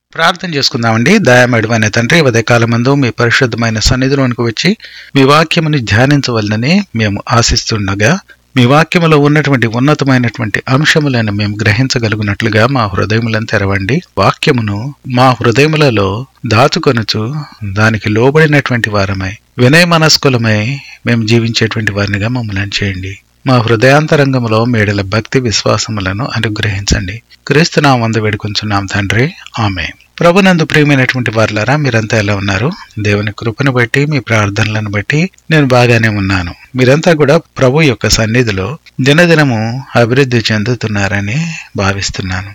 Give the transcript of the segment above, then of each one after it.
ప్రార్థన చేసుకుందామండి దయామేడమైన తండ్రి ఉదయకాలమందు మీ పరిశుద్ధమైన సన్నిధిలోనికి వచ్చి మీ వాక్యముని ధ్యానించవలనని మేము ఆశిస్తుండగా మీ వాక్యములో ఉన్నటువంటి ఉన్నతమైనటువంటి అంశములను మేము గ్రహించగలుగునట్లుగా మా హృదయములను తెరవండి వాక్యమును మా హృదయములలో దాచుకొనుచు దానికి లోబడినటువంటి వారమై వినయ మనస్కులమై మేము జీవించేటువంటి వారినిగా మమ్మల్ని చేయండి మా హృదయాంతరంగంలో మేడల భక్తి విశ్వాసములను అనుగ్రహించండి క్రీస్తునామందు వేడుకొంచున్నాం తండ్రి ఆమె ప్రభునందు ప్రియమైనటువంటి వారులారా మీరంతా ఎలా ఉన్నారు దేవుని కృపను బట్టి మీ ప్రార్థనలను బట్టి నేను బాగానే ఉన్నాను మీరంతా కూడా ప్రభు యొక్క సన్నిధిలో దినదినము అభివృద్ధి చెందుతున్నారని భావిస్తున్నాను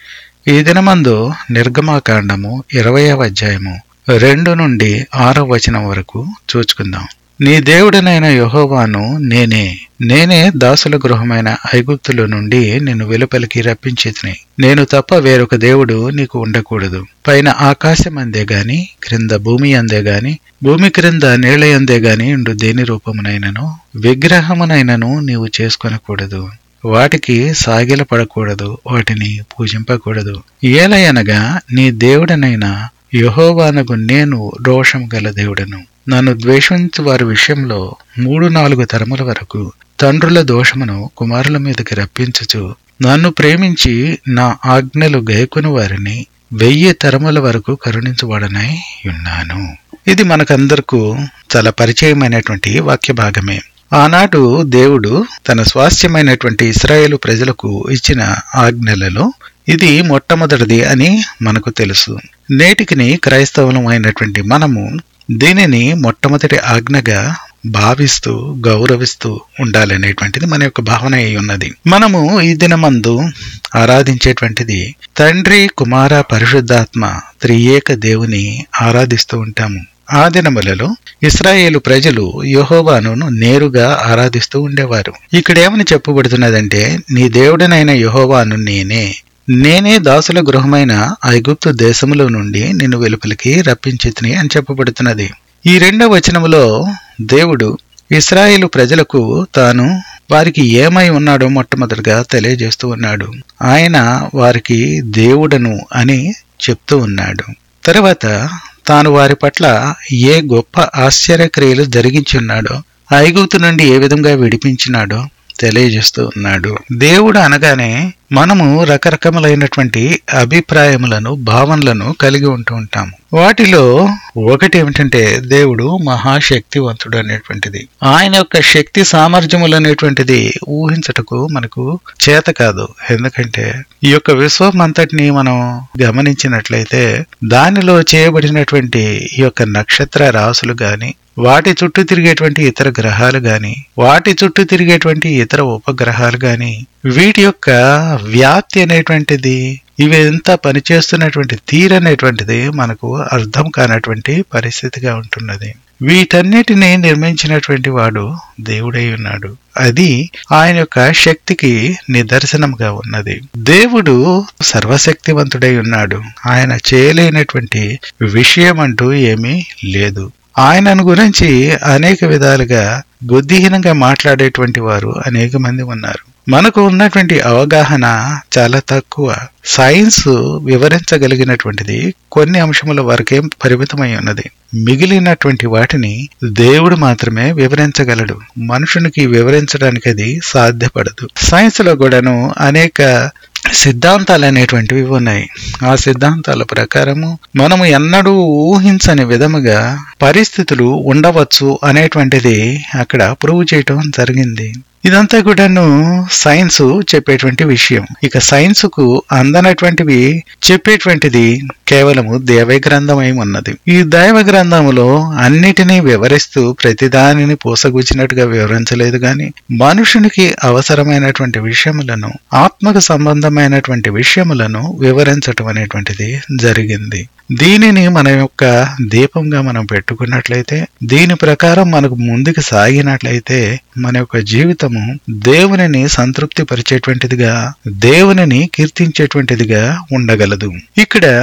ఈ దినమందు నిర్గమాకాండము ఇరవయవ అధ్యాయము రెండు నుండి ఆరో వచనం వరకు చూచుకుందాం నీ దేవుడనైన యహోవాను నేనే నేనే దాసుల గృహమైన ఐగుప్తుల నుండి నిన్ను వెలుపలికి రప్పించి నేను తప్ప వేరొక దేవుడు నీకు ఉండకూడదు పైన ఆకాశం అందే గాని క్రింద భూమి అందే గాని భూమి క్రింద నీళ్ల అందే గాని ఉండు దేని రూపమునైనను విగ్రహమునైనను నీవు చేసుకొనకూడదు వాటికి సాగిల పడకూడదు వాటిని పూజింపకూడదు ఏలయనగా నీ దేవుడనైన యహోవానకు నేను రోషం గల దేవుడను నన్ను ద్వేషించు వారి విషయంలో మూడు నాలుగు తరముల వరకు తండ్రుల దోషమును కుమారుల మీదకి రప్పించుచు నన్ను ప్రేమించి నా ఆజ్ఞలు గైకుని వారిని వెయ్యి తరముల వరకు కరుణించబడనై ఉన్నాను ఇది మనకందరకు చాలా పరిచయమైనటువంటి వాక్య భాగమే ఆనాడు దేవుడు తన స్వాస్థ్యమైనటువంటి ఇస్రాయేలు ప్రజలకు ఇచ్చిన ఆజ్ఞలలో ఇది మొట్టమొదటిది అని మనకు తెలుసు నేటికిని క్రైస్తవులం అయినటువంటి మనము దీనిని మొట్టమొదటి ఆజ్ఞగా భావిస్తూ గౌరవిస్తూ ఉండాలనేటువంటిది మన యొక్క భావన అయి ఉన్నది మనము ఈ దినమందు ఆరాధించేటువంటిది తండ్రి కుమార పరిశుద్ధాత్మ త్రియేక దేవుని ఆరాధిస్తూ ఉంటాము ఆ దినములలో ఇస్రాయేలు ప్రజలు యహోవాను నేరుగా ఆరాధిస్తూ ఉండేవారు ఇక్కడ ఏమని చెప్పబడుతున్నదంటే నీ దేవుడనైన యహోవాను నేనే నేనే దాసుల గృహమైన ఐగుప్తు దేశములో నుండి నిన్ను వెలుపలికి రప్పించితిని అని చెప్పబడుతున్నది ఈ రెండవ వచనములో దేవుడు ఇస్రాయేలు ప్రజలకు తాను వారికి ఏమై ఉన్నాడో మొట్టమొదటిగా తెలియజేస్తూ ఉన్నాడు ఆయన వారికి దేవుడను అని చెప్తూ ఉన్నాడు తర్వాత తాను వారి పట్ల ఏ గొప్ప ఆశ్చర్యక్రియలు జరిగించి ఉన్నాడో ఐగుప్తు నుండి ఏ విధంగా విడిపించినాడో తెలియజేస్తూ ఉన్నాడు దేవుడు అనగానే మనము రకరకములైనటువంటి అభిప్రాయములను భావనలను కలిగి ఉంటూ ఉంటాము వాటిలో ఒకటి ఏమిటంటే దేవుడు మహాశక్తివంతుడు అనేటువంటిది ఆయన యొక్క శక్తి సామర్థ్యములు అనేటువంటిది ఊహించటకు మనకు చేత కాదు ఎందుకంటే ఈ యొక్క విశ్వం అంతటిని మనం గమనించినట్లయితే దానిలో చేయబడినటువంటి ఈ యొక్క నక్షత్ర రాసులు గాని వాటి చుట్టూ తిరిగేటువంటి ఇతర గ్రహాలు గాని వాటి చుట్టూ తిరిగేటువంటి ఇతర ఉపగ్రహాలు గాని వీటి యొక్క వ్యాప్తి అనేటువంటిది ఇవి ఎంత పనిచేస్తున్నటువంటి తీరనేటువంటిది మనకు అర్థం కానటువంటి పరిస్థితిగా ఉంటున్నది వీటన్నిటిని నిర్మించినటువంటి వాడు దేవుడై ఉన్నాడు అది ఆయన యొక్క శక్తికి నిదర్శనంగా ఉన్నది దేవుడు సర్వశక్తివంతుడై ఉన్నాడు ఆయన చేయలేనటువంటి విషయం అంటూ ఏమీ లేదు ఆయనను గురించి అనేక విధాలుగా బుద్ధిహీనంగా మాట్లాడేటువంటి వారు అనేక మంది ఉన్నారు మనకు ఉన్నటువంటి అవగాహన చాలా తక్కువ సైన్స్ వివరించగలిగినటువంటిది కొన్ని అంశముల వరకే పరిమితమై ఉన్నది మిగిలినటువంటి వాటిని దేవుడు మాత్రమే వివరించగలడు మనుషునికి వివరించడానికి అది సాధ్యపడదు సైన్స్ లో కూడాను అనేక సిద్ధాంతాలు అనేటువంటివి ఉన్నాయి ఆ సిద్ధాంతాల ప్రకారము మనము ఎన్నడూ ఊహించని విధముగా పరిస్థితులు ఉండవచ్చు అనేటువంటిది అక్కడ ప్రూవ్ చేయటం జరిగింది ఇదంతా కూడాను సైన్స్ చెప్పేటువంటి విషయం ఇక సైన్స్ కు అందనటువంటివి చెప్పేటువంటిది కేవలము దైవ గ్రంథమై ఉన్నది ఈ దైవ గ్రంథములో అన్నిటినీ వివరిస్తూ ప్రతిదానిని పూసగుచ్చినట్టుగా వివరించలేదు గాని మనుషునికి అవసరమైనటువంటి విషయములను ఆత్మకు సంబంధమైనటువంటి విషయములను వివరించటం అనేటువంటిది జరిగింది దీనిని మన యొక్క దీపంగా మనం పెట్టుకున్నట్లయితే దీని ప్రకారం మనకు ముందుకు సాగినట్లయితే మన యొక్క జీవితము దేవునిని సంతృప్తి పరిచేటువంటిదిగా దేవునిని కీర్తించేటువంటిదిగా ఉండగలదు ఇక్కడ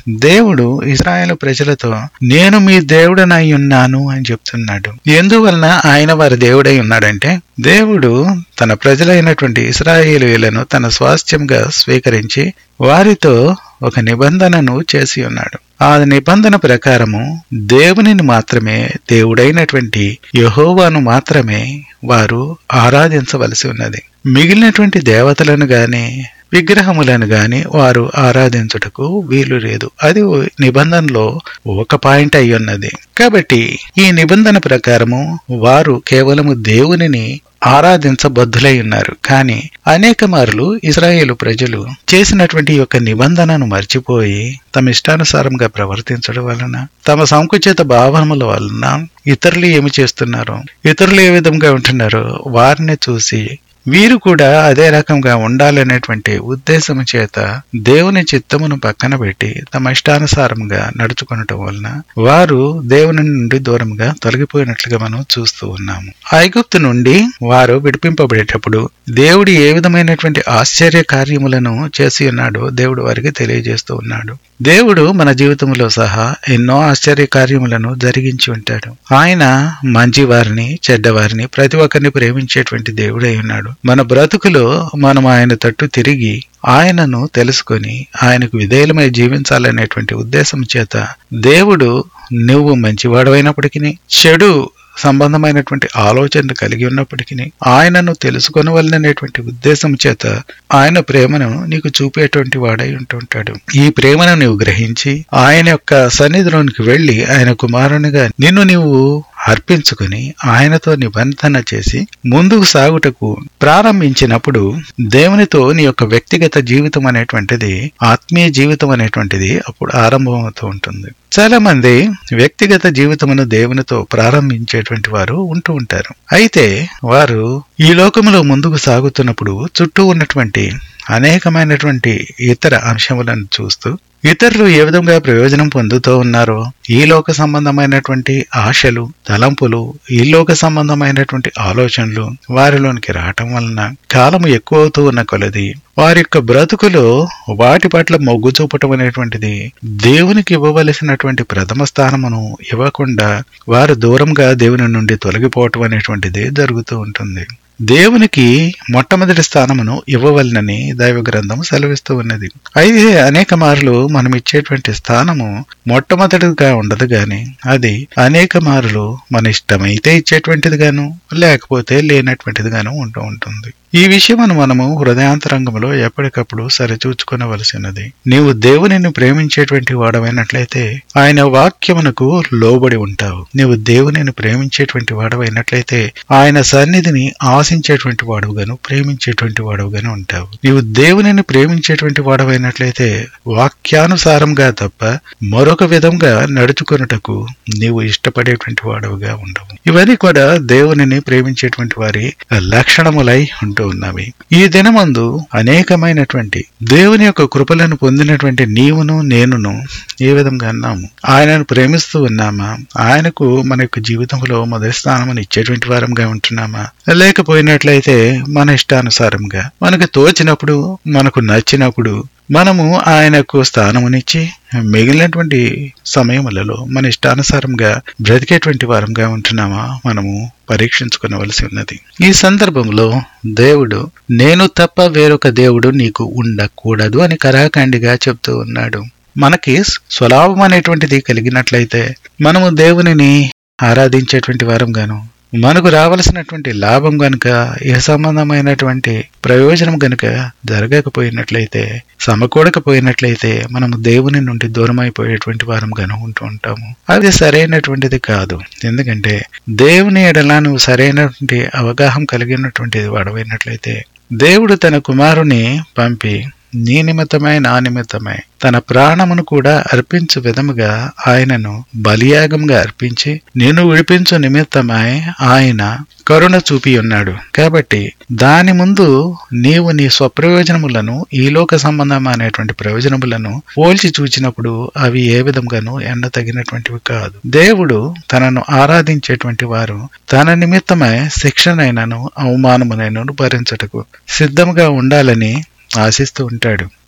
దేవుడు ఇస్రాయేల్ ప్రజలతో నేను మీ దేవుడనై ఉన్నాను అని చెప్తున్నాడు ఎందువలన ఆయన వారి దేవుడై ఉన్నాడంటే దేవుడు తన ప్రజలైనటువంటి ఇస్రాయేలీలను తన స్వాస్థ్యంగా స్వీకరించి వారితో ఒక నిబంధనను చేసి ఉన్నాడు ఆ నిబంధన ప్రకారము దేవునిని మాత్రమే దేవుడైనటువంటి యహోవాను మాత్రమే వారు ఆరాధించవలసి ఉన్నది మిగిలినటువంటి దేవతలను గాని విగ్రహములను గాని వారు ఆరాధించుటకు వీలు లేదు అది నిబంధనలో ఒక పాయింట్ అయి ఉన్నది కాబట్టి ఈ నిబంధన ప్రకారము వారు కేవలము దేవునిని ఆరాధించబద్ధులై ఉన్నారు కానీ అనేక మార్లు ఇజ్రాయేలు ప్రజలు చేసినటువంటి యొక్క నిబంధనను మర్చిపోయి తమ ఇష్టానుసారంగా ప్రవర్తించడం వలన తమ సంకుచిత భావనముల వలన ఇతరులు ఏమి చేస్తున్నారు ఇతరులు ఏ విధంగా ఉంటున్నారో వారిని చూసి వీరు కూడా అదే రకంగా ఉండాలనేటువంటి ఉద్దేశం చేత దేవుని చిత్తమును పక్కన పెట్టి తమ ఇష్టానుసారంగా నడుచుకునటం వలన వారు దేవుని నుండి దూరంగా తొలగిపోయినట్లుగా మనం చూస్తూ ఉన్నాము ఐగుప్తు నుండి వారు విడిపింపబడేటప్పుడు దేవుడు ఏ విధమైనటువంటి ఆశ్చర్య కార్యములను చేసి ఉన్నాడో దేవుడు వారికి తెలియజేస్తూ ఉన్నాడు దేవుడు మన జీవితంలో సహా ఎన్నో ఆశ్చర్య కార్యములను జరిగించి ఉంటాడు ఆయన మంచి వారిని చెడ్డవారిని ప్రతి ఒక్కరిని ప్రేమించేటువంటి దేవుడై ఉన్నాడు మన బ్రతుకులో మనం ఆయన తట్టు తిరిగి ఆయనను తెలుసుకొని ఆయనకు విధేయులమై జీవించాలనేటువంటి ఉద్దేశం చేత దేవుడు నువ్వు మంచివాడవైనప్పటికీ చెడు సంబంధమైనటువంటి ఆలోచనలు కలిగి ఉన్నప్పటికీ ఆయనను తెలుసుకొనవలననేటువంటి ఉద్దేశం చేత ఆయన ప్రేమను నీకు చూపేటువంటి వాడై ఉంటుంటాడు ఈ ప్రేమను నీవు గ్రహించి ఆయన యొక్క సన్నిధిలోనికి వెళ్లి ఆయన కుమారునిగా నిన్ను నీవు అర్పించుకుని ఆయనతో నిబంధన చేసి ముందుకు సాగుటకు ప్రారంభించినప్పుడు దేవునితో నీ యొక్క వ్యక్తిగత జీవితం అనేటువంటిది ఆత్మీయ జీవితం అనేటువంటిది అప్పుడు ఆరంభమవుతూ ఉంటుంది చాలా మంది వ్యక్తిగత జీవితమును దేవునితో ప్రారంభించేటువంటి వారు ఉంటూ ఉంటారు అయితే వారు ఈ లోకములో ముందుకు సాగుతున్నప్పుడు చుట్టూ ఉన్నటువంటి అనేకమైనటువంటి ఇతర అంశములను చూస్తూ ఇతరులు ఏ విధంగా ప్రయోజనం పొందుతూ ఉన్నారో ఈ లోక సంబంధమైనటువంటి ఆశలు తలంపులు ఈ లోక సంబంధమైనటువంటి ఆలోచనలు వారిలోనికి రావటం వలన కాలము ఎక్కువ అవుతూ ఉన్న కొలది వారి యొక్క బ్రతుకులో వాటి పట్ల మొగ్గు చూపటం అనేటువంటిది దేవునికి ఇవ్వవలసినటువంటి ప్రథమ స్థానమును ఇవ్వకుండా వారు దూరంగా దేవుని నుండి తొలగిపోవటం అనేటువంటిది జరుగుతూ ఉంటుంది దేవునికి మొట్టమొదటి స్థానమును ఇవ్వవలనని దైవ గ్రంథం సెలవిస్తూ ఉన్నది అయితే అనేక మార్లు మనం ఇచ్చేటువంటి స్థానము మొట్టమొదటిగా ఉండదు గాని అది అనేక మార్లు మన ఇష్టమైతే ఇచ్చేటువంటిది గాను లేకపోతే లేనటువంటిది గాను ఉంటూ ఉంటుంది ఈ విషయమును మనము హృదయాంతరంగంలో ఎప్పటికప్పుడు సరిచూచుకునవలసినది నీవు దేవునిని ప్రేమించేటువంటి వాడవైనట్లయితే ఆయన వాక్యమునకు లోబడి ఉంటావు నీవు దేవునిని ప్రేమించేటువంటి వాడవైనట్లయితే ఆయన సన్నిధిని ఆశించేటువంటి వాడుగాను ప్రేమించేటువంటి వాడుగాను ఉంటావు నీవు దేవునిని ప్రేమించేటువంటి వాడవైనట్లయితే వాక్యానుసారంగా తప్ప మరొక విధంగా నడుచుకొనుటకు నీవు ఇష్టపడేటువంటి వాడవుగా ఉండవు ఇవన్నీ కూడా దేవునిని ప్రేమించేటువంటి వారి లక్షణములై ఉంటూ ఉన్నవి ఈ దినమందు అనేకమైనటువంటి దేవుని యొక్క కృపలను పొందినటువంటి నీవును నేనును ఏ విధంగా అన్నాము ఆయనను ప్రేమిస్తూ ఉన్నామా ఆయనకు మన యొక్క జీవితంలో మొదటి స్థానం ఇచ్చేటువంటి వారంగా ఉంటున్నామా లేకపోయినట్లయితే మన ఇష్టానుసారంగా మనకు తోచినప్పుడు మనకు నచ్చినప్పుడు మనము ఆయనకు స్థానమునిచ్చి మిగిలినటువంటి సమయములలో మన ఇష్టానుసారంగా బ్రతికేటువంటి వారంగా ఉంటున్నామా మనము పరీక్షించుకునవలసి ఉన్నది ఈ సందర్భంలో దేవుడు నేను తప్ప వేరొక దేవుడు నీకు ఉండకూడదు అని కరాఖండిగా చెప్తూ ఉన్నాడు మనకి స్వలాభం అనేటువంటిది కలిగినట్లయితే మనము దేవునిని ఆరాధించేటువంటి వారం గాను మనకు రావలసినటువంటి లాభం గనుక ఏ సంబంధమైనటువంటి ప్రయోజనం గనుక జరగకపోయినట్లయితే సమకూడకపోయినట్లయితే మనము దేవుని నుండి దూరం అయిపోయేటువంటి వారం గను ఉంటూ ఉంటాము అది సరైనటువంటిది కాదు ఎందుకంటే దేవుని ఎడలా నువ్వు సరైనటువంటి అవగాహన కలిగినటువంటి వాడవైనట్లయితే దేవుడు తన కుమారుని పంపి నీ నిమిత్తమై నా నిమిత్తమై తన ప్రాణమును కూడా అర్పించు విధముగా ఆయనను బలియాగంగా అర్పించి నేను విడిపించు నిమిత్తమై ఆయన కరుణ చూపి ఉన్నాడు కాబట్టి దాని ముందు నీవు నీ స్వప్రయోజనములను ఈ లోక సంబంధమైనటువంటి ప్రయోజనములను పోల్చి చూచినప్పుడు అవి ఏ విధంగానూ ఎండ తగినటువంటివి కాదు దేవుడు తనను ఆరాధించేటువంటి వారు తన నిమిత్తమై శిక్షణైనను అవమానమునైనను భరించటకు సిద్ధముగా ఉండాలని ఆశిస్తూ ఉంటాడు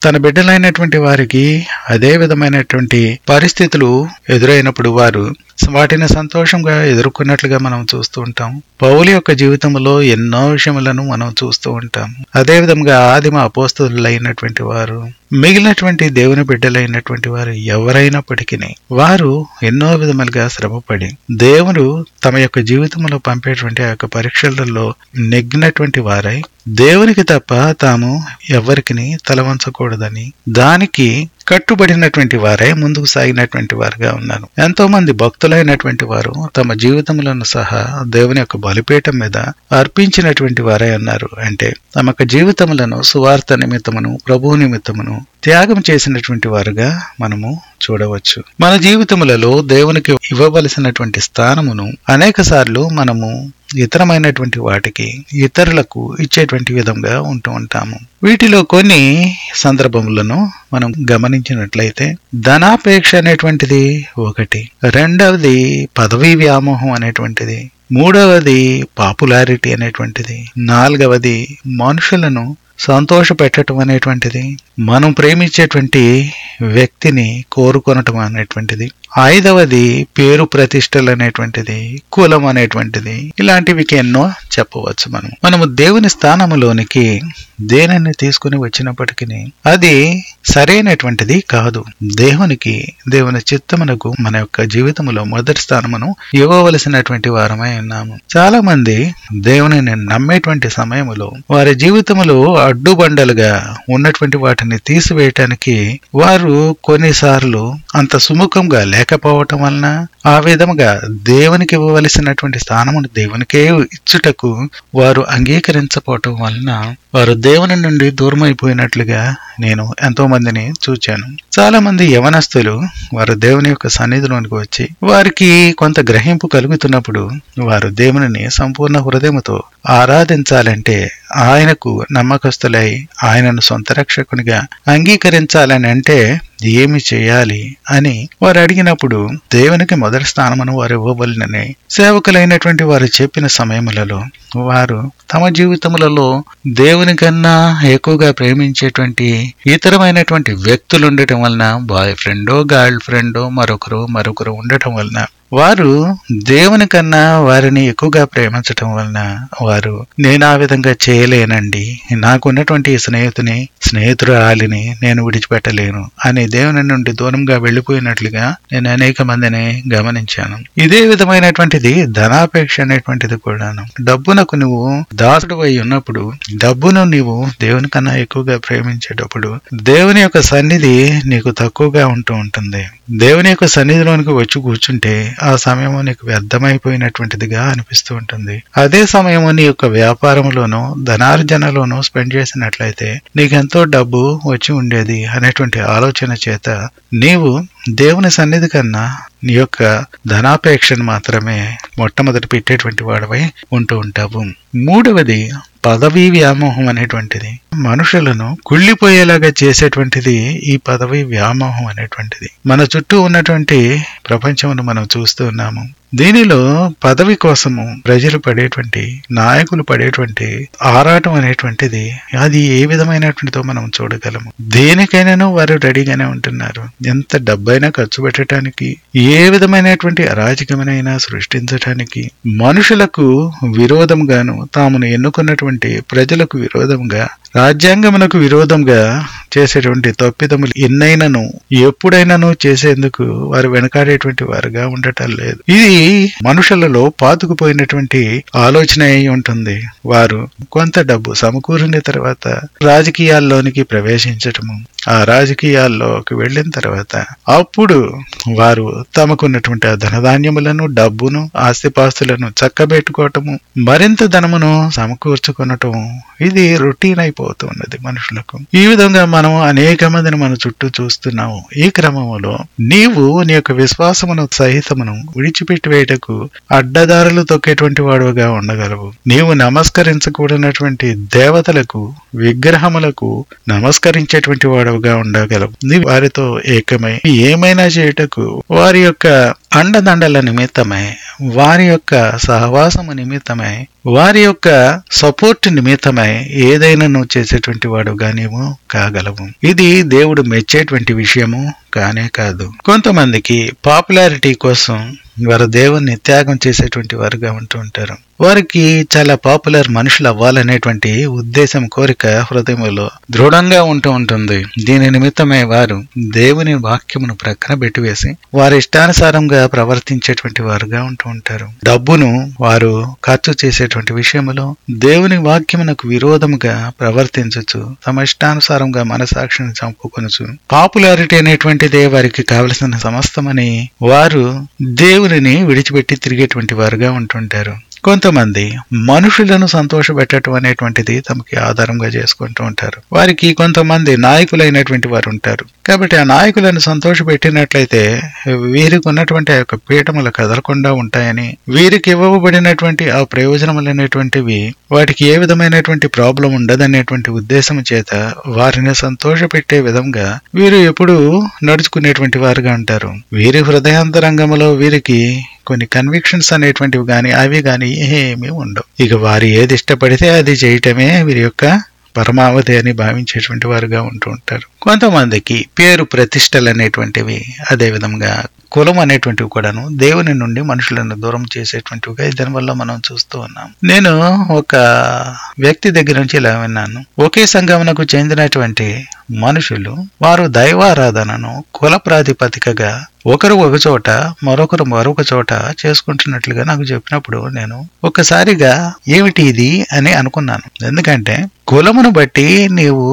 తన బిడ్డలైనటువంటి వారికి అదే విధమైనటువంటి పరిస్థితులు ఎదురైనప్పుడు వారు వాటిని సంతోషంగా ఎదుర్కొన్నట్లుగా మనం చూస్తూ ఉంటాం పౌలు యొక్క జీవితంలో ఎన్నో విషయములను మనం చూస్తూ ఉంటాం అదే విధంగా ఆదిమ అపోస్తులైనటువంటి వారు మిగిలినటువంటి దేవుని బిడ్డలైనటువంటి వారు ఎవరైనప్పటికీ వారు ఎన్నో విధములుగా శ్రమపడి దేవుడు తమ యొక్క జీవితంలో పంపేటువంటి ఆ యొక్క పరీక్షలలో నెగ్గినటువంటి వారై దేవునికి తప్ప తాము ఎవరికి తలవంచకూడదని దానికి కట్టుబడినటువంటి వారే ముందుకు సాగినటువంటి వారుగా ఉన్నారు ఎంతో మంది భక్తులైనటువంటి వారు తమ జీవితములను సహా దేవుని యొక్క బలిపీఠం మీద అర్పించినటువంటి వారే ఉన్నారు అంటే తమ యొక్క జీవితములను సువార్త నిమిత్తమును ప్రభువు నిమిత్తమును త్యాగం చేసినటువంటి వారుగా మనము చూడవచ్చు మన జీవితములలో దేవునికి ఇవ్వవలసినటువంటి స్థానమును అనేక సార్లు మనము ఇతరమైనటువంటి వాటికి ఇతరులకు ఇచ్చేటువంటి విధంగా ఉంటూ ఉంటాము వీటిలో కొన్ని సందర్భములను మనం గమనించినట్లయితే ధనాపేక్ష అనేటువంటిది ఒకటి రెండవది పదవీ వ్యామోహం అనేటువంటిది మూడవది పాపులారిటీ అనేటువంటిది నాలుగవది మనుషులను సంతోష పెట్టడం అనేటువంటిది మనం ప్రేమించేటువంటి వ్యక్తిని కోరుకొనటం అనేటువంటిది ఐదవది పేరు ప్రతిష్టలు అనేటువంటిది కులం అనేటువంటిది ఇలాంటివి ఎన్నో చెప్పవచ్చు మనం మనము దేవుని స్థానములోనికి దేనిని తీసుకుని వచ్చినప్పటికీ అది సరైనటువంటిది కాదు దేవునికి దేవుని చిత్తమునకు మన యొక్క జీవితంలో మొదటి స్థానమును ఇవ్వవలసినటువంటి వారమై ఉన్నాము చాలా మంది దేవునిని నమ్మేటువంటి సమయములో వారి జీవితములో అడ్డుబండలుగా ఉన్నటువంటి వాటిని తీసివేయటానికి వారు కొన్నిసార్లు అంత సుముఖంగా లేకపోవటం వలన ఆ విధముగా దేవునికి ఇవ్వవలసినటువంటి స్థానమును దేవునికే ఇచ్చుటకు వారు అంగీకరించకపోవటం వలన వారు దేవుని నుండి దూరం అయిపోయినట్లుగా నేను ఎంతో మందిని చూచాను చాలా మంది యవనస్తులు వారు దేవుని యొక్క సన్నిధిలోనికి వచ్చి వారికి కొంత గ్రహింపు కలుగుతున్నప్పుడు వారు దేవునిని సంపూర్ణ హృదయముతో ఆరాధించాలంటే ఆయనకు నమ్మకస్తులై ఆయనను సొంత రక్షకునిగా అంగీకరించాలని అంటే ఏమి చేయాలి అని వారు అడిగినప్పుడు దేవునికి మొదటి స్థానమును వారు ఇవ్వబలినని సేవకులైనటువంటి వారు చెప్పిన సమయములలో వారు తమ జీవితములలో దేవుని కన్నా ఎక్కువగా ప్రేమించేటువంటి ఇతరమైనటువంటి వ్యక్తులు ఉండటం వలన బాయ్ ఫ్రెండో గర్ల్ ఫ్రెండో మరొకరు మరొకరు ఉండటం వలన వారు దేవుని కన్నా వారిని ఎక్కువగా ప్రేమించటం వలన వారు నేను ఆ విధంగా చేయలేనండి నాకున్నటువంటి ఈ స్నేహితుని స్నేహితురాలిని నేను విడిచిపెట్టలేను అని దేవుని నుండి దూరంగా వెళ్లిపోయినట్లుగా నేను అనేక మందిని గమనించాను ఇదే విధమైనటువంటిది ధనాపేక్ష అనేటువంటిది కూడాను డబ్బునకు నువ్వు దాసుడు అయి ఉన్నప్పుడు డబ్బును నీవు దేవుని కన్నా ఎక్కువగా ప్రేమించేటప్పుడు దేవుని యొక్క సన్నిధి నీకు తక్కువగా ఉంటూ ఉంటుంది దేవుని యొక్క సన్నిధిలోనికి వచ్చి కూర్చుంటే ఆ సమయము నీకు వ్యర్థమైపోయినటువంటిదిగా అనిపిస్తూ ఉంటుంది అదే సమయము నీ యొక్క వ్యాపారంలోనూ ధనార్జనలోనూ స్పెండ్ చేసినట్లయితే నీకెంతో డబ్బు వచ్చి ఉండేది అనేటువంటి ఆలోచన చేత నీవు దేవుని సన్నిధి కన్నా నీ యొక్క ధనాపేక్షను మాత్రమే మొట్టమొదటి పెట్టేటువంటి వాడవై ఉంటూ ఉంటావు మూడవది పదవీ వ్యామోహం అనేటువంటిది మనుషులను కుళ్ళిపోయేలాగా చేసేటువంటిది ఈ పదవీ వ్యామోహం అనేటువంటిది మన చుట్టూ ఉన్నటువంటి ప్రపంచమును మనం చూస్తూ ఉన్నాము దీనిలో పదవి కోసము ప్రజలు పడేటువంటి నాయకులు పడేటువంటి ఆరాటం అనేటువంటిది అది ఏ విధమైనటువంటిదో మనం చూడగలము దేనికైనాను వారు రెడీగానే ఉంటున్నారు ఎంత డబ్బైనా ఖర్చు పెట్టడానికి ఏ విధమైనటువంటి అరాజకమైనా సృష్టించడానికి మనుషులకు విరోధంగాను తామును ఎన్నుకున్నటువంటి ప్రజలకు విరోధంగా రాజ్యాంగమునకు విరోధంగా చేసేటువంటి తప్పిదములు ఎన్నైనాను ఎప్పుడైనాను చేసేందుకు వారు వెనకాడేటువంటి వారుగా ఉండటం లేదు ఇది మనుషులలో పాతుకుపోయినటువంటి ఆలోచన అయి ఉంటుంది వారు కొంత డబ్బు సమకూరిన తర్వాత రాజకీయాల్లోనికి ప్రవేశించటము ఆ రాజకీయాల్లోకి వెళ్ళిన తర్వాత అప్పుడు వారు తమకున్నటువంటి ఆ ధనధాన్యములను డబ్బును ఆస్తిపాస్తులను చక్కబెట్టుకోవటము మరింత ధనమును సమకూర్చుకొనటం ఇది రొటీన్ అయిపోతూ ఉన్నది మనుషులకు ఈ విధంగా మనం అనేక మందిని మన చుట్టూ చూస్తున్నాము ఈ క్రమములో నీవు నీ యొక్క విశ్వాసమును సహితమును విడిచిపెట్టి వేయటకు అడ్డదారులు తొక్కేటువంటి వాడుగా ఉండగలవు నీవు నమస్కరించకూడనటువంటి దేవతలకు విగ్రహములకు నమస్కరించేటువంటి వాడుగా ఉండగలవు నీ వారితో ఏకమై ఏమైనా చేయుటకు వారి యొక్క అండదండల నిమిత్తమై వారి యొక్క సహవాసము నిమిత్తమై వారి యొక్క సపోర్ట్ నిమిత్తమై ఏదైనా నువ్వు చేసేటువంటి వాడుగా నీవు కాగలవు ఇది దేవుడు మెచ్చేటువంటి విషయము కానే కాదు కొంతమందికి పాపులారిటీ కోసం వారు దేవుణ్ణి త్యాగం చేసేటువంటి వారుగా ఉంటూ ఉంటారు వారికి చాలా పాపులర్ మనుషులు అవ్వాలనేటువంటి ఉద్దేశం కోరిక హృదయంలో దృఢంగా ఉంటూ ఉంటుంది దీని నిమిత్తమై వారు దేవుని వాక్యమును ప్రక్కన పెట్టివేసి వారి ఇష్టానుసారంగా ప్రవర్తించేటువంటి వారుగా ఉంటూ ఉంటారు డబ్బును వారు ఖర్చు చేసేటువంటి విషయంలో దేవుని వాక్యమునకు విరోధముగా ప్రవర్తించచ్చు తమ ఇష్టానుసారంగా మనసాక్షిని చంపుకొనచ్చు పాపులారిటీ అనేటువంటిదే వారికి కావలసిన సమస్తమని వారు దేవునిని విడిచిపెట్టి తిరిగేటువంటి వారుగా ఉంటుంటారు కొంతమంది మనుషులను సంతోషపెట్టడం అనేటువంటిది తమకి ఆధారంగా చేసుకుంటూ ఉంటారు వారికి కొంతమంది నాయకులైనటువంటి వారు ఉంటారు కాబట్టి ఆ నాయకులను సంతోషపెట్టినట్లయితే వీరికి ఉన్నటువంటి ఆ యొక్క పీఠములు కదలకుండా ఉంటాయని వీరికి ఇవ్వబడినటువంటి ఆ ప్రయోజనములు అనేటువంటివి వాటికి ఏ విధమైనటువంటి ప్రాబ్లం ఉండదనేటువంటి ఉద్దేశం చేత వారిని సంతోషపెట్టే విధంగా వీరు ఎప్పుడూ నడుచుకునేటువంటి వారుగా ఉంటారు వీరి హృదయాంతరంగంలో వీరికి కొన్ని కన్విక్షన్స్ అనేటువంటివి కానీ అవి కానీ ఏమీ ఉండవు ఇక వారు ఏది ఇష్టపడితే అది చేయటమే వీరి యొక్క పరమావధి అని భావించేటువంటి వారుగా ఉంటూ ఉంటారు కొంతమందికి పేరు ప్రతిష్టలు అనేటువంటివి అదే విధంగా కులం అనేటువంటివి కూడాను దేవుని నుండి మనుషులను దూరం చేసేటువంటివిగా దానివల్ల మనం చూస్తూ ఉన్నాం నేను ఒక వ్యక్తి దగ్గర నుంచి ఇలా విన్నాను ఒకే సంఘమునకు చెందినటువంటి మనుషులు వారు దైవారాధనను కుల ప్రాతిపదికగా ఒకరు ఒక చోట మరొకరు మరొక చోట చేసుకుంటున్నట్లుగా నాకు చెప్పినప్పుడు నేను ఒక్కసారిగా ఏమిటి ఇది అని అనుకున్నాను ఎందుకంటే కులమును బట్టి నీవు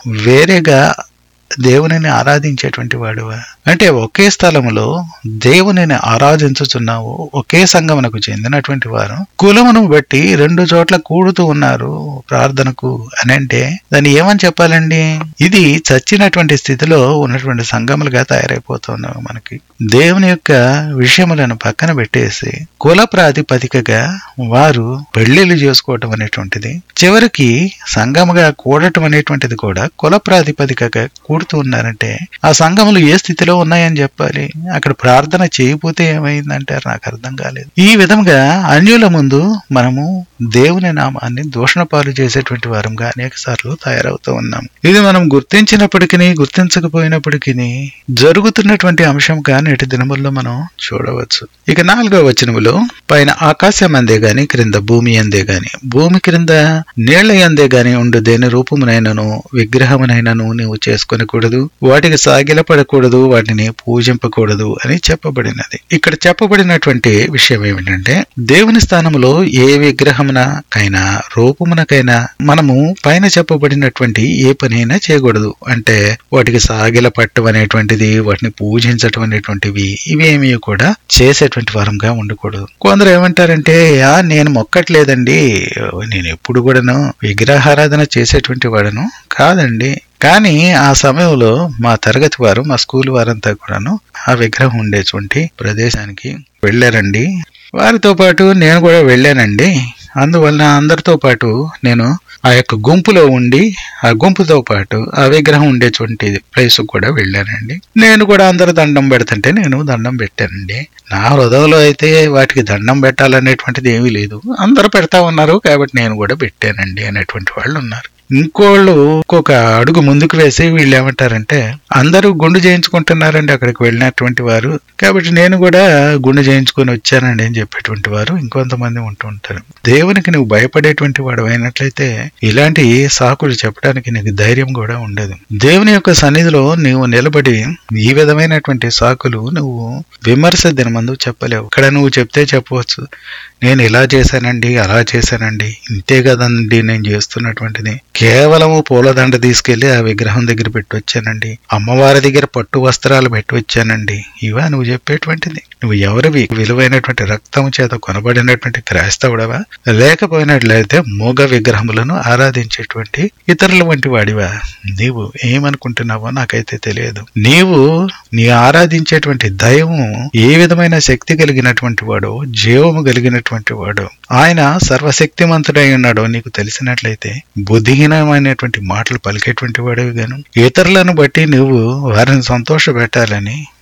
వేరేగా దేవునిని ఆరాధించేటువంటి వాడువా అంటే ఒకే స్థలములో దేవునిని ఆరాధించుచున్నావు ఒకే సంఘమునకు చెందినటువంటి వారు కులమును బట్టి రెండు చోట్ల కూడుతూ ఉన్నారు ప్రార్థనకు అని అంటే దాన్ని ఏమని చెప్పాలండి ఇది చచ్చినటువంటి స్థితిలో ఉన్నటువంటి సంఘములుగా తయారైపోతున్నావు మనకి దేవుని యొక్క విషయములను పక్కన పెట్టేసి కుల ప్రాతిపదికగా వారు పెళ్లిళ్ళు చేసుకోవటం అనేటువంటిది చివరికి సంఘముగా కూడటం అనేటువంటిది కూడా కుల ప్రాతిపదికగా కూడుతూ ఉన్నారంటే ఆ సంఘములు ఏ స్థితిలో ఉన్నాయని చెప్పాలి అక్కడ ప్రార్థన చేయకపోతే ఏమైందంటారు నాకు అర్థం కాలేదు ఈ విధంగా అన్యుల ముందు మనము దేవుని నామాన్ని దూషణ పాలు చేసేటువంటి వారంగా అనేక సార్లు తయారవుతూ ఉన్నాం ఇది మనం గుర్తించినప్పటికీ గుర్తించకపోయినప్పటికీ జరుగుతున్నటువంటి అంశంగా నేటి దినముల్లో మనం చూడవచ్చు ఇక నాలుగో వచనములో పైన ఆకాశం అందే గాని క్రింద భూమి అందే గాని భూమి క్రింద నీళ్ల అందే గాని ఉండు దేని రూపమునైనను విగ్రహమునైనను నీవు చేసుకొనకూడదు వాటికి సాగిలపడకూడదు వాటిని పూజింపకూడదు అని చెప్పబడినది ఇక్కడ చెప్పబడినటువంటి విషయం ఏమిటంటే దేవుని స్థానంలో ఏ విగ్రహమునకైనా రూపమునకైనా మనము పైన చెప్పబడినటువంటి ఏ పనైనా చేయకూడదు అంటే వాటికి సాగిల పట్టం అనేటువంటిది వాటిని పూజించటం అనేటువంటివి ఇవేమీ కూడా చేసేటువంటి వారంగా ఉండకూడదు కొందరు ఏమంటారంటే యా నేను మొక్కట్లేదండి నేను ఎప్పుడు కూడాను విగ్రహారాధన చేసేటువంటి వాడను కాదండి కానీ ఆ సమయంలో మా తరగతి వారు మా స్కూల్ వారంతా కూడాను ఆ విగ్రహం ఉండేటువంటి ప్రదేశానికి వెళ్ళారండి వారితో పాటు నేను కూడా వెళ్ళానండి అందువలన అందరితో పాటు నేను ఆ యొక్క గుంపులో ఉండి ఆ గుంపుతో పాటు ఆ విగ్రహం ఉండేటువంటి ప్లేస్ కూడా వెళ్ళానండి నేను కూడా అందరు దండం పెడుతుంటే నేను దండం పెట్టానండి నా హృదయంలో అయితే వాటికి దండం పెట్టాలనేటువంటిది ఏమీ లేదు అందరూ పెడతా ఉన్నారు కాబట్టి నేను కూడా పెట్టానండి అనేటువంటి వాళ్ళు ఉన్నారు ఇంకోళ్ళు ఇంకొక అడుగు ముందుకు వేసి వీళ్ళు ఏమంటారంటే అందరూ గుండు చేయించుకుంటున్నారండి అక్కడికి వెళ్ళినటువంటి వారు కాబట్టి నేను కూడా గుండు చేయించుకొని వచ్చానండి అని చెప్పేటువంటి వారు ఇంకొంతమంది ఉంటూ ఉంటారు దేవునికి నువ్వు భయపడేటువంటి వాడు అయినట్లయితే ఇలాంటి సాకులు చెప్పడానికి నీకు ధైర్యం కూడా ఉండదు దేవుని యొక్క సన్నిధిలో నీవు నిలబడి ఈ విధమైనటువంటి సాకులు నువ్వు విమర్శ దినమందు చెప్పలేవు ఇక్కడ నువ్వు చెప్తే చెప్పవచ్చు నేను ఇలా చేశానండి అలా చేశానండి ఇంతే కదండి నేను చేస్తున్నటువంటిది కేవలము పూలదండ తీసుకెళ్లి ఆ విగ్రహం దగ్గర పెట్టి వచ్చానండి అమ్మవారి దగ్గర పట్టు వస్త్రాలు పెట్టి వచ్చానండి ఇవా నువ్వు చెప్పేటువంటిది నువ్వు ఎవరివి విలువైనటువంటి రక్తం చేత కొనబడినటువంటి క్రైస్తవుడవా లేకపోయినట్లయితే మూగ విగ్రహములను ఆరాధించేటువంటి ఇతరుల వంటి వాడివా నీవు ఏమనుకుంటున్నావో నాకైతే తెలియదు నీవు నీ ఆరాధించేటువంటి దైవము ఏ విధమైన శక్తి కలిగినటువంటి వాడో జీవము కలిగినటువంటి వాడు ఆయన సర్వశక్తిమంతుడై ఉన్నాడో నీకు తెలిసినట్లయితే బుద్ధిహీనమైనటువంటి మాటలు పలికేటువంటి వాడివి గాను ఇతరులను బట్టి నువ్వు వారిని సంతోష పెట్టాలని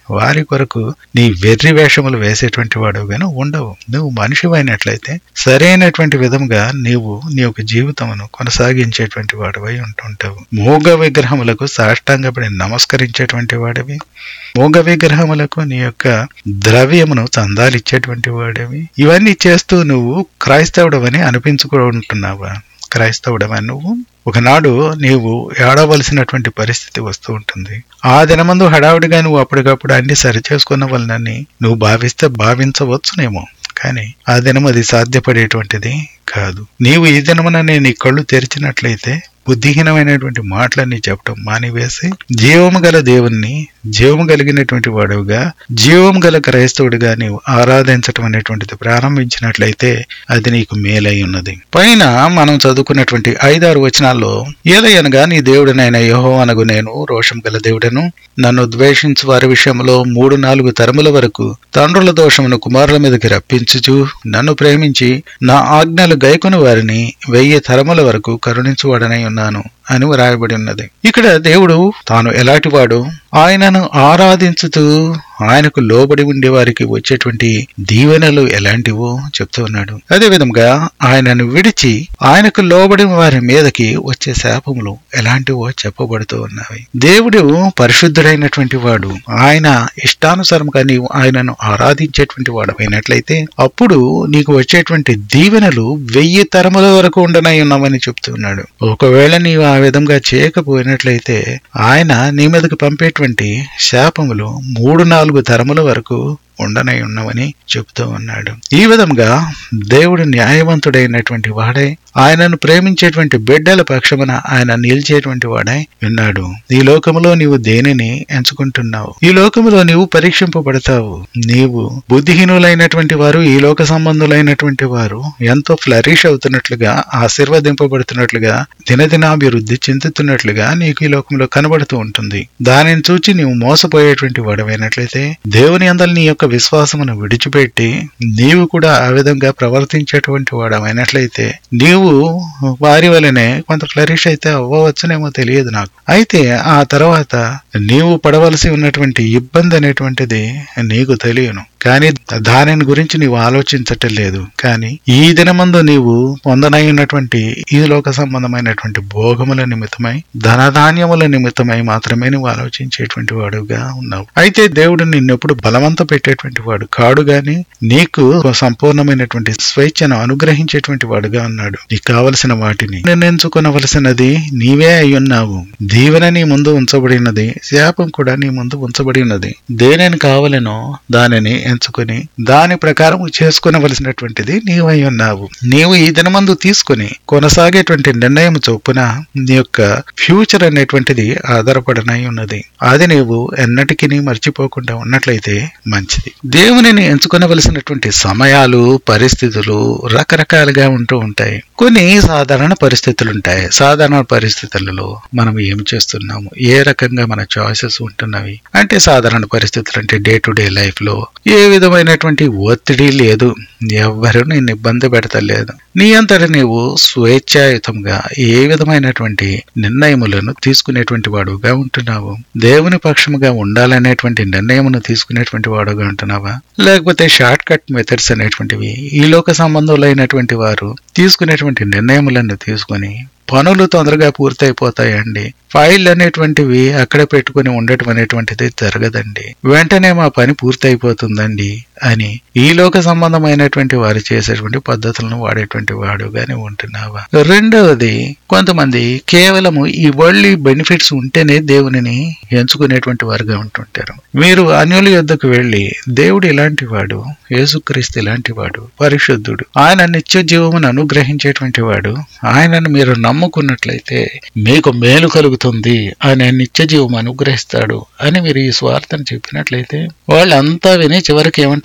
వారి కొరకు నీ వెర్రి వేషములు వేసేటువంటి వాడుగాను ఉండవు నువ్వు మనిషివైనట్లయితే సరైనటువంటి విధముగా నీవు నీ యొక్క జీవితమును కొనసాగించేటువంటి వాడివై ఉంటుంటావు మూగ విగ్రహములకు సాష్టాంగపడి నమస్కరించేటువంటి వాడివి మూగ విగ్రహములకు నీ యొక్క ద్రవ్యమును చందాలిచ్చేటువంటి వాడివి ఇవన్నీ చేస్తూ నువ్వు క్రైస్తవుడవని అనిపించుకుంటున్నావా క్రైస్తవుడవా నువ్వు ఒకనాడు నీవు ఏడవలసినటువంటి పరిస్థితి వస్తూ ఉంటుంది ఆ దినమందు హడావుడిగా నువ్వు అప్పటికప్పుడు అన్ని సరిచేసుకున్న వలనని నువ్వు భావిస్తే భావించవచ్చునేమో కానీ ఆ దినం అది సాధ్యపడేటువంటిది కాదు నీవు ఈ దినమున నేను నీ కళ్ళు తెరిచినట్లయితే బుద్ధిహీనమైనటువంటి మాటలన్నీ చెప్పడం మానివేసి జీవము గల దేవుణ్ణి జీవము కలిగినటువంటి వాడుగా జీవము గల క్రైస్తవుడిగా నీవు ఆరాధించటం అనేటువంటిది ప్రారంభించినట్లయితే అది నీకు మేలై ఉన్నది పైన మనం చదువుకున్నటువంటి ఐదారు వచనాల్లో ఏలయనగా నీ దేవుడినైన యహో అనగు నేను రోషం గల దేవుడను నన్ను ద్వేషించు వారి విషయంలో మూడు నాలుగు తరముల వరకు తండ్రుల దోషమును కుమారుల మీదకి రప్పించుచు నన్ను ప్రేమించి నా ఆజ్ఞలు గైకొని వారిని వెయ్యి తరముల వరకు కరుణించువాడనై ఉన్నాను అని వ్రాయబడి ఉన్నది ఇక్కడ దేవుడు తాను ఎలాంటివాడు ఆయనను ఆరాధించుతూ ఆయనకు లోబడి ఉండే వారికి వచ్చేటువంటి దీవెనలు ఎలాంటివో చెప్తూ ఉన్నాడు అదే విధంగా ఆయనను విడిచి ఆయనకు లోబడి వారి మీదకి వచ్చే శాపములు ఎలాంటివో చెప్పబడుతూ ఉన్నవి దేవుడు పరిశుద్ధుడైనటువంటి వాడు ఆయన ఇష్టానుసారంగా నీవు ఆయనను ఆరాధించేటువంటి వాడమైనట్లయితే అప్పుడు నీకు వచ్చేటువంటి దీవెనలు వెయ్యి తరముల వరకు ఉండనై ఉన్నామని చెప్తున్నాడు ఒకవేళ నీవు ఆ విధంగా చేయకపోయినట్లయితే ఆయన నీ మీదకి పంపేటువంటి శాపములు మూడు నాలుగు తరముల వరకు ఉండనై ఉన్నవని చెబుతూ ఉన్నాడు ఈ విధంగా దేవుడు న్యాయవంతుడైనటువంటి వాడై ఆయనను ప్రేమించేటువంటి బిడ్డల పక్షమున ఆయన నిలిచేటువంటి వాడై ఉన్నాడు ఈ లోకములో నీవు దేనిని ఎంచుకుంటున్నావు ఈ లోకములో నీవు పరీక్షింపబడతావు నీవు బుద్ధిహీనులైనటువంటి వారు ఈ లోక సంబంధులైనటువంటి వారు ఎంతో ఫ్లరిష్ అవుతున్నట్లుగా ఆశీర్వదింపబడుతున్నట్లుగా దినదినాభివృద్ధి చెందుతున్నట్లుగా నీకు ఈ లోకంలో కనబడుతూ ఉంటుంది దానిని చూచి నీవు మోసపోయేటువంటి వాడమైనట్లయితే దేవుని అందరి నీ యొక్క విశ్వాసమును విడిచిపెట్టి నీవు కూడా ఆ విధంగా ప్రవర్తించేటువంటి వాడమైనట్లయితే నీవు వారి వలనే కొంత ఫ్లరిష్ అయితే అవ్వవచ్చునేమో తెలియదు నాకు అయితే ఆ తర్వాత నీవు పడవలసి ఉన్నటువంటి ఇబ్బంది అనేటువంటిది నీకు తెలియను కానీ దానిని గురించి నీవు ఆలోచించటం లేదు కానీ ఈ దినమందు నీవు పొందనైనటువంటి ఈ లోక సంబంధమైనటువంటి భోగముల నిమిత్తమై ధనధాన్యముల నిమిత్తమై మాత్రమే నువ్వు ఆలోచించేటువంటి వాడుగా ఉన్నావు అయితే దేవుడు నిన్నెప్పుడు బలవంత పెట్టేటువంటి వాడు కాడు గాని నీకు సంపూర్ణమైనటువంటి స్వేచ్ఛను అనుగ్రహించేటువంటి వాడుగా ఉన్నాడు నీకు కావలసిన వాటిని నిర్ణయించుకొనవలసినది నీవే అయి ఉన్నావు దీవెన నీ ముందు ఉంచబడినది శాపం కూడా నీ ముందు ఉంచబడి ఉన్నది దేనిని కావలనో దానిని ఎంచుకొని దాని ప్రకారం చేసుకునవలసినటువంటిది నీవై ఉన్నావు నీవు ఈ దినమందు తీసుకుని కొనసాగేటువంటి నిర్ణయం చొప్పున నీ యొక్క ఫ్యూచర్ అనేటువంటిది ఆధారపడనై ఉన్నది అది నీవు ఎన్నటికీ మర్చిపోకుండా ఉన్నట్లయితే మంచిది దేవునిని ఎంచుకొనవలసినటువంటి సమయాలు పరిస్థితులు రకరకాలుగా ఉంటూ ఉంటాయి కొన్ని సాధారణ పరిస్థితులు ఉంటాయి సాధారణ పరిస్థితులలో మనం ఏం చేస్తున్నాము ఏ రకంగా మన చాయిసెస్ ఉంటున్నవి అంటే సాధారణ పరిస్థితులు అంటే డే టు డే లైఫ్ లో ఏ విధమైనటువంటి ఒత్తిడి లేదు ఎవ్వరూ నేను ఇబ్బంది పెడతలేదు నీ అంతట నీవు స్వేచ్ఛాయుతంగా ఏ విధమైనటువంటి నిర్ణయములను తీసుకునేటువంటి వాడుగా ఉంటున్నావు దేవుని పక్షముగా ఉండాలనేటువంటి నిర్ణయమును తీసుకునేటువంటి వాడుగా ఉంటున్నావా లేకపోతే షార్ట్ కట్ మెథడ్స్ అనేటువంటివి ఈ లోక సంబంధులైనటువంటి వారు తీసుకునేటువంటి నిర్ణయములను తీసుకొని పనులు తొందరగా పూర్తయిపోతాయండి ఫైల్ అనేటువంటివి అక్కడ పెట్టుకుని ఉండటం అనేటువంటిది జరగదండి వెంటనే మా పని పూర్తయిపోతుందండి అని ఈ లోక సంబంధమైనటువంటి వారు చేసేటువంటి పద్ధతులను వాడేటువంటి వాడుగానే ఉంటున్నావా రెండవది కొంతమంది కేవలము ఈ వరల్డ్ బెనిఫిట్స్ ఉంటేనే దేవునిని ఎంచుకునేటువంటి వారుగా ఉంటుంటారు మీరు అన్యుల యొద్దకు వెళ్ళి దేవుడు ఇలాంటి వాడు యేసుక్రీస్తు ఇలాంటి వాడు పరిశుద్ధుడు ఆయన నిత్య జీవమును అనుగ్రహించేటువంటి వాడు ఆయనను మీరు నమ్ముకున్నట్లయితే మీకు మేలు కలుగుతుంది ఆయన నిత్య జీవం అనుగ్రహిస్తాడు అని మీరు ఈ స్వార్థను చెప్పినట్లయితే వాళ్ళంతా విని చివరికి ఏమంటారు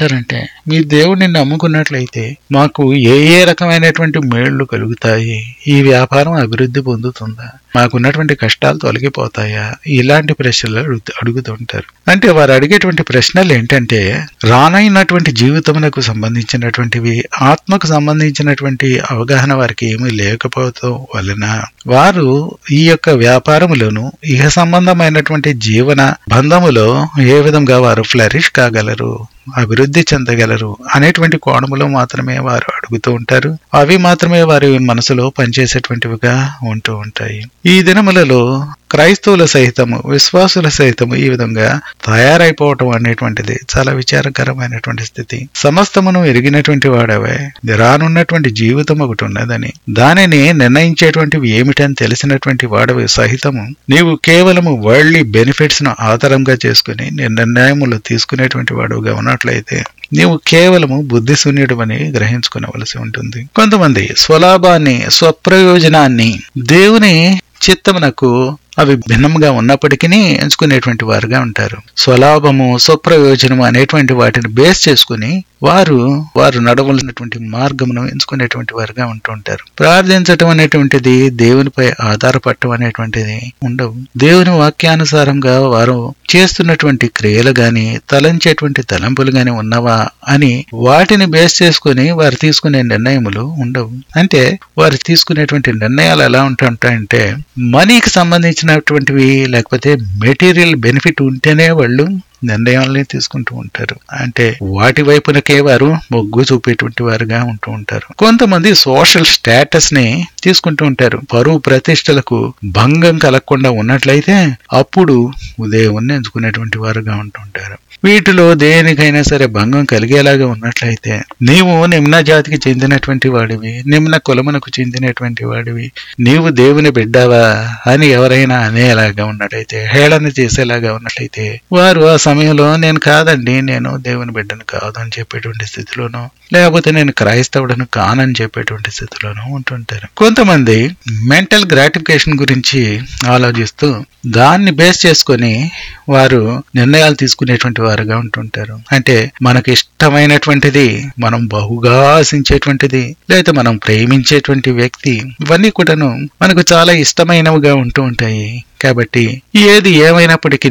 ఏమంటారంటే మీ దేవుడిని నమ్ముకున్నట్లయితే మాకు ఏ ఏ రకమైనటువంటి మేళ్లు కలుగుతాయి ఈ వ్యాపారం అభివృద్ధి పొందుతుందా మాకున్నటువంటి కష్టాలు తొలగిపోతాయా ఇలాంటి ప్రశ్నలు అడుగు- అడుగుతుంటారు అంటే వారు అడిగేటువంటి ప్రశ్నలు ఏంటంటే రానైనటువంటి జీవితమునకు సంబంధించినటువంటివి ఆత్మకు సంబంధించినటువంటి అవగాహన వారికి ఏమీ లేకపోవడం వలన వారు ఈ యొక్క వ్యాపారములను ఇహ సంబంధమైనటువంటి జీవన బంధములో ఏ విధంగా వారు ఫ్లరిష్ కాగలరు అభివృద్ధి చెందగలరు అనేటువంటి కోణములో మాత్రమే వారు అడుగుతూ ఉంటారు అవి మాత్రమే వారి మనసులో పనిచేసేటువంటివిగా ఉంటూ ఉంటాయి ఈ దినములలో క్రైస్తవుల సహితము విశ్వాసుల సహితము ఈ విధంగా తయారైపోవటం అనేటువంటిది చాలా విచారకరమైనటువంటి స్థితి సమస్తమును ఎరిగినటువంటి వాడవే రానున్నటువంటి జీవితం ఒకటి ఉన్నదని దానిని నిర్ణయించేటువంటివి ఏమిటని తెలిసినటువంటి వాడవి సహితము నీవు కేవలము వరల్డ్లీ బెనిఫిట్స్ ను ఆధారంగా చేసుకుని నీ నిర్ణయములు తీసుకునేటువంటి వాడుగా ఉన్నట్లయితే నీవు కేవలము బుద్ధిశూన్యుడమని గ్రహించుకునవలసి ఉంటుంది కొంతమంది స్వలాభాన్ని స్వప్రయోజనాన్ని దేవుని చిత్తమునకు అవి భిన్నంగా ఉన్నప్పటికీ ఎంచుకునేటువంటి వారుగా ఉంటారు స్వలాభము స్వప్రయోజనము అనేటువంటి వాటిని బేస్ చేసుకుని వారు వారు నడవలసినటువంటి మార్గమును ఎంచుకునేటువంటి వారుగా ఉంటూ ఉంటారు ప్రార్థించటం అనేటువంటిది దేవునిపై ఆధారపడటం అనేటువంటిది ఉండవు దేవుని వాక్యానుసారంగా వారు చేస్తున్నటువంటి క్రియలు గాని తలంచేటువంటి తలంపులు గాని ఉన్నవా అని వాటిని బేస్ చేసుకుని వారు తీసుకునే నిర్ణయములు ఉండవు అంటే వారు తీసుకునేటువంటి నిర్ణయాలు ఎలా ఉంటుంటాయంటే మనీకి సంబంధించినటువంటివి లేకపోతే మెటీరియల్ బెనిఫిట్ ఉంటేనే వాళ్ళు నిర్ణయాలని తీసుకుంటూ ఉంటారు అంటే వాటి వైపునకే వారు మొగ్గు చూపేటువంటి వారుగా ఉంటూ ఉంటారు కొంతమంది సోషల్ స్టేటస్ ని తీసుకుంటూ ఉంటారు పరువు ప్రతిష్టలకు భంగం కలగకుండా ఉన్నట్లయితే అప్పుడు ఉదయం ఎంచుకునేటువంటి వారుగా ఉంటూ ఉంటారు వీటిలో దేనికైనా సరే భంగం కలిగేలాగా ఉన్నట్లయితే నీవు నిమ్న జాతికి చెందినటువంటి వాడివి నిమ్న కులమునకు చెందినటువంటి వాడివి నీవు దేవుని బిడ్డావా అని ఎవరైనా అనేలాగా ఉన్నట్లయితే హేళన చేసేలాగా ఉన్నట్లయితే వారు ఆ సమయంలో నేను కాదండి నేను దేవుని బిడ్డను కాదు అని చెప్పేటువంటి స్థితిలోనూ లేకపోతే నేను క్రైస్తవుడను కానని చెప్పేటువంటి స్థితిలోనూ ఉంటుంటారు కొంతమంది మెంటల్ గ్రాటిఫికేషన్ గురించి ఆలోచిస్తూ దాన్ని బేస్ చేసుకొని వారు నిర్ణయాలు తీసుకునేటువంటి వారుగా ఉంటుంటారు అంటే మనకు ఇష్టమైనటువంటిది మనం బహుగా ఆశించేటువంటిది లేదా మనం ప్రేమించేటువంటి వ్యక్తి ఇవన్నీ కూడాను మనకు చాలా ఇష్టమైనవిగా ఉంటూ ఉంటాయి కాబట్టి ఏది ఏమైనప్పటికీ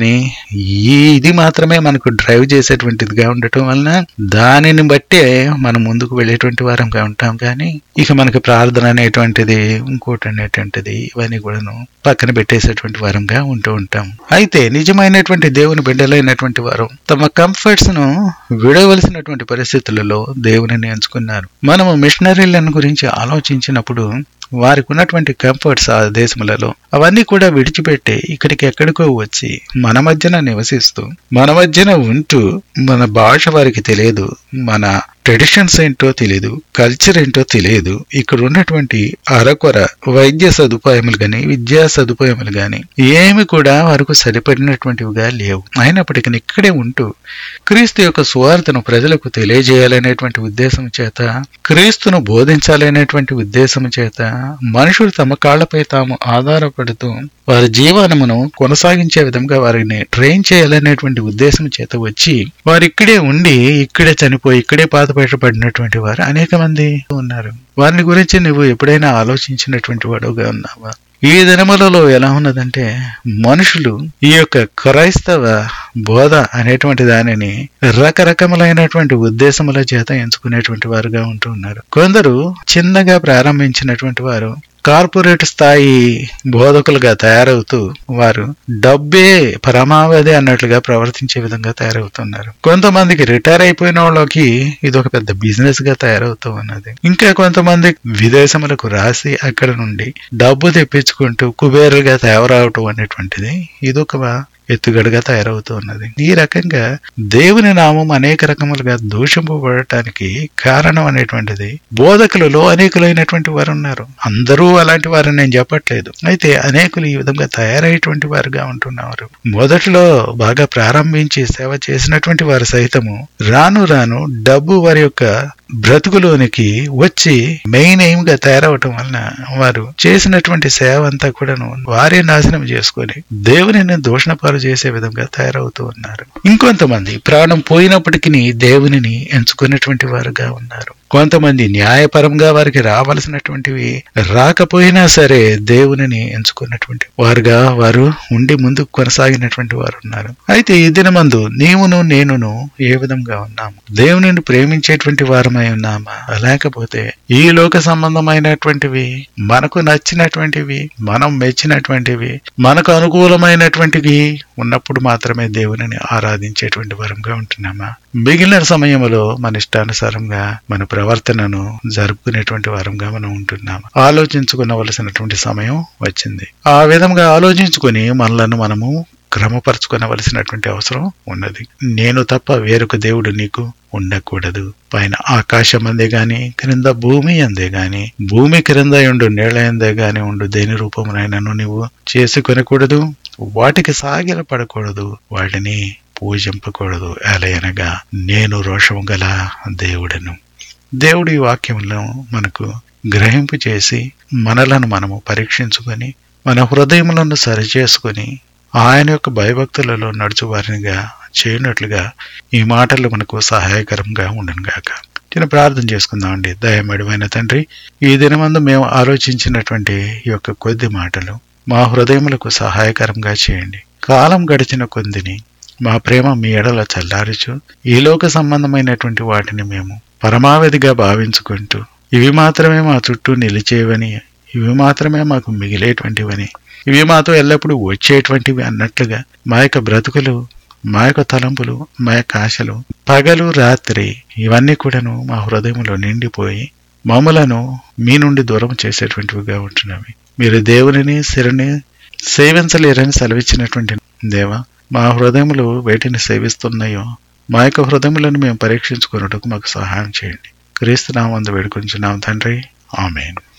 ఈ ఇది మాత్రమే మనకు డ్రైవ్ చేసేటువంటిదిగా ఉండటం వలన దానిని బట్టే మనం ముందుకు వెళ్ళేటువంటి వారంగా ఉంటాం కానీ ఇక మనకి ప్రార్థన అనేటువంటిది ఇంకోటి అనేటువంటిది ఇవన్నీ కూడాను పక్కన పెట్టేసేటువంటి వారంగా ఉంటూ ఉంటాం అయితే నిజమైనటువంటి దేవుని బిడ్డలైనటువంటి వారు తమ కంఫర్ట్స్ ను విడవలసినటువంటి పరిస్థితులలో దేవుని ఎంచుకున్నారు మనము మిషనరీలను గురించి ఆలోచించినప్పుడు వారికి ఉన్నటువంటి కంఫర్ట్స్ ఆ దేశములలో అవన్నీ కూడా విడిచిపెట్టి ఇక్కడికి ఎక్కడికో వచ్చి మన మధ్యన నివసిస్తూ మన మధ్యన ఉంటూ మన భాష వారికి తెలియదు మన ట్రెడిషన్స్ ఏంటో తెలియదు కల్చర్ ఏంటో తెలియదు ఇక్కడ ఉన్నటువంటి అరకొర వైద్య సదుపాయములు గాని విద్యా సదుపాయములు గాని ఏమి కూడా వారికి సరిపడినటువంటివిగా లేవు అయినప్పటికీ ఇక్కడే ఉంటూ క్రీస్తు యొక్క సువార్తను ప్రజలకు తెలియజేయాలనేటువంటి ఉద్దేశం చేత క్రీస్తును బోధించాలనేటువంటి ఉద్దేశం చేత మనుషులు తమ కాళ్లపై తాము ఆధారపడుతూ వారి జీవనమును కొనసాగించే విధంగా వారిని ట్రైన్ చేయాలనేటువంటి ఉద్దేశం చేత వచ్చి వారు ఇక్కడే ఉండి ఇక్కడే చనిపోయి ఇక్కడే పాతపెట్టబడినటువంటి వారు అనేక మంది ఉన్నారు వారిని గురించి నువ్వు ఎప్పుడైనా ఆలోచించినటువంటి వాడుగా ఉన్నావా ఈ దినములలో ఎలా ఉన్నదంటే మనుషులు ఈ యొక్క క్రైస్తవ బోధ అనేటువంటి దానిని రకరకములైనటువంటి ఉద్దేశముల చేత ఎంచుకునేటువంటి వారుగా ఉంటూ ఉన్నారు కొందరు చిన్నగా ప్రారంభించినటువంటి వారు కార్పొరేట్ స్థాయి బోధకులుగా తయారవుతూ వారు డబ్బే పరమావధి అన్నట్లుగా ప్రవర్తించే విధంగా తయారవుతున్నారు కొంతమందికి రిటైర్ అయిపోయిన వాళ్ళకి ఇది ఒక పెద్ద బిజినెస్ గా తయారవుతూ ఉన్నది ఇంకా కొంతమంది విదేశములకు రాసి అక్కడ నుండి డబ్బు తెప్పించుకుంటూ కుబేరులుగా తయారవటం అనేటువంటిది ఇదొక ఎత్తుగడగా తయారవుతూ ఉన్నది ఈ రకంగా దేవుని నామం అనేక రకములుగా దూషింపబడటానికి కారణం అనేటువంటిది బోధకులలో అనేకులైనటువంటి వారు ఉన్నారు అందరూ అలాంటి వారని నేను చెప్పట్లేదు అయితే అనేకులు ఈ విధంగా తయారయ్యేటువంటి వారుగా ఉంటున్నారు మొదట్లో బాగా ప్రారంభించి సేవ చేసినటువంటి వారు సైతము రాను రాను డబ్బు వారి యొక్క బ్రతుకులోనికి వచ్చి మెయిన్ ఎయిమ్ గా తయారవటం వలన వారు చేసినటువంటి సేవ అంతా కూడాను వారే నాశనం చేసుకొని దేవునిని దూషణపాలు చేసే విధంగా తయారవుతూ ఉన్నారు ఇంకొంతమంది ప్రాణం పోయినప్పటికీ దేవునిని ఎంచుకున్నటువంటి వారుగా ఉన్నారు కొంతమంది న్యాయపరంగా వారికి రావలసినటువంటివి రాకపోయినా సరే దేవునిని ఎంచుకున్నటువంటి వారుగా వారు ఉండి ముందుకు కొనసాగినటువంటి వారు ఉన్నారు అయితే ఈ దినమందు నీవును నేనును ఏ విధంగా ఉన్నాము దేవునిని ప్రేమించేటువంటి వారమై ఉన్నామా లేకపోతే ఈ లోక సంబంధమైనటువంటివి మనకు నచ్చినటువంటివి మనం మెచ్చినటువంటివి మనకు అనుకూలమైనటువంటివి ఉన్నప్పుడు మాత్రమే దేవునిని ఆరాధించేటువంటి వరంగా ఉంటున్నామా మిగిలిన సమయంలో మన ఇష్టానుసారంగా మన ప్రవర్తనను జరుపుకునేటువంటి వారంగా మనం ఉంటున్నాము ఆలోచించుకునవలసినటువంటి సమయం వచ్చింది ఆ విధంగా ఆలోచించుకొని మనలను మనము క్రమపరచుకునవలసినటువంటి అవసరం ఉన్నది నేను తప్ప వేరొక దేవుడు నీకు ఉండకూడదు పైన ఆకాశం అందే గాని క్రింద భూమి అందే గాని భూమి క్రింద ఉండు నీళ్ల అందే గాని ఉండు దేని రూపమునైనను నీవు చేసుకొనకూడదు వాటికి సాగిల పడకూడదు వాటిని పూజింపకూడదు ఎలయనగా నేను రోషము గల దేవుడను దేవుడి వాక్యములను మనకు గ్రహింపు చేసి మనలను మనము పరీక్షించుకొని మన హృదయములను సరిచేసుకొని ఆయన యొక్క భయభక్తులలో నడుచు వారినిగా చేయనట్లుగా ఈ మాటలు మనకు సహాయకరంగా ఉండనుగాక చిన్న ప్రార్థన చేసుకుందామండి దయమడిమైన తండ్రి ఈ దినమందు మేము ఆలోచించినటువంటి ఈ యొక్క కొద్ది మాటలు మా హృదయములకు సహాయకరంగా చేయండి కాలం గడిచిన కొద్దిని మా ప్రేమ మీ ఎడల చల్లారుచు ఈ లోక సంబంధమైనటువంటి వాటిని మేము పరమావధిగా భావించుకుంటూ ఇవి మాత్రమే మా చుట్టూ నిలిచేవని ఇవి మాత్రమే మాకు మిగిలేటువంటివని ఇవి మాతో ఎల్లప్పుడూ వచ్చేటువంటివి అన్నట్లుగా మా యొక్క బ్రతుకులు మా యొక్క తలంపులు మా యొక్క ఆశలు పగలు రాత్రి ఇవన్నీ కూడాను మా హృదయంలో నిండిపోయి మమ్మలను మీ నుండి దూరం చేసేటువంటివిగా ఉంటున్నవి మీరు దేవునిని సిరిని సేవించలేరని సెలవిచ్చినటువంటి దేవ మా హృదయములు వేటిని సేవిస్తున్నాయో మా యొక్క హృదయములను మేము పరీక్షించుకున్నట్టుకు మాకు సహాయం చేయండి క్రీస్తు నామందు వేడుకొంచున్నాం తండ్రి ఆమెను